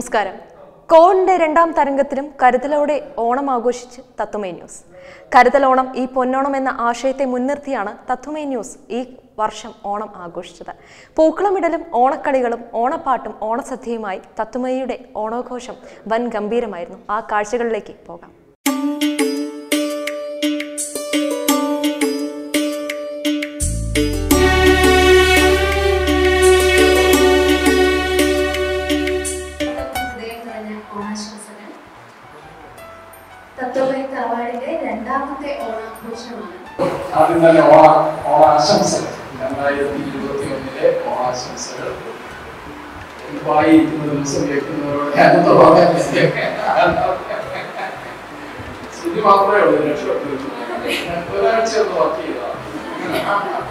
നമസ്കാരം കോവിഡിന്റെ രണ്ടാം തരംഗത്തിലും കരുതലോടെ ഓണം ആഘോഷിച്ച് തത്തുമൈ ന്യൂസ് കരുതൽ ഓണം ഈ പൊന്നോണം എന്ന ആശയത്തെ മുൻനിർത്തിയാണ് തത്തുമൈ ന്യൂസ് ഈ വർഷം ഓണം ആഘോഷിച്ചത് പൂക്കളമിടലും ഓണക്കളികളും ഓണപ്പാട്ടും ഓണസദ്യയുമായി തത്തുമൈയുടെ ഓണാഘോഷം വൻ ഗംഭീരമായിരുന്നു ആ കാഴ്ചകളിലേക്ക് പോകാം ഹൃദയം നിറഞ്ഞ ഓണാശംസകൾ തത്വമൈ തറവാടിന്റെ രണ്ടാമത്തെ ഓണാഘോഷമാണ് ആദ്യം തന്നെ ഓണ ഓണാശംസകൾ രണ്ടായിരത്തി ഇരുപത്തി ഒന്നിലെ ഓണാശംസകൾ വായി ഇരിക്കുന്ന ദിവസം കേൾക്കുന്നവരോട് ഞാനൊന്ന് പറയാൻ ശ്രുതി മാത്രമേ ഉള്ളൂ രക്ഷപ്പെട്ടു ഒരാഴ്ച ഒന്ന് വർക്ക് ചെയ്തതാണ്